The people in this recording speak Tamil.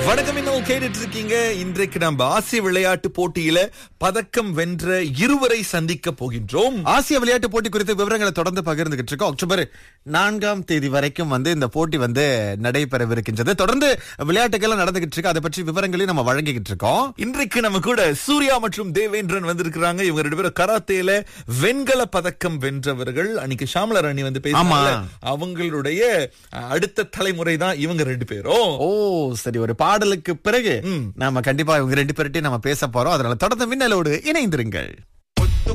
வணக்கம் இன்னும் கேட்டுட்டு இருக்கீங்க இன்றைக்கு நம்ம ஆசிய விளையாட்டு போட்டியில பதக்கம் வென்ற இருவரை சந்திக்க போகின்றோம் ஆசிய விளையாட்டு போட்டி குறித்த விவரங்களை தொடர்ந்து பகிர்ந்துகிட்டு இருக்கோம் அக்டோபர் நான்காம் தேதி வரைக்கும் வந்து இந்த போட்டி வந்து நடைபெறவிருக்கின்றது தொடர்ந்து விளையாட்டுகள் நடந்துகிட்டு இருக்கு அதை பற்றி விவரங்களையும் நம்ம வழங்கிக்கிட்டு இருக்கோம் இன்றைக்கு நம்ம கூட சூர்யா மற்றும் தேவேந்திரன் வந்திருக்கிறாங்க இவங்க ரெண்டு பேரும் கராத்தேல வெண்கல பதக்கம் வென்றவர்கள் அன்னைக்கு ஷாமலர் அணி வந்து பேசினாங்க அவங்களுடைய அஹ், அடுத்த தலைமுறை தான் இவங்க ரெண்டு பேரும் ஓ சரி ஒரு பாடலுக்கு பிறகு நாம கண்டிப்பா இவங்க ரெண்டு பேர்ட்டையும் நம்ம பேச போறோம் அதனால தொடர்ந்து மின்னலோடு இணைந்திருங்கள்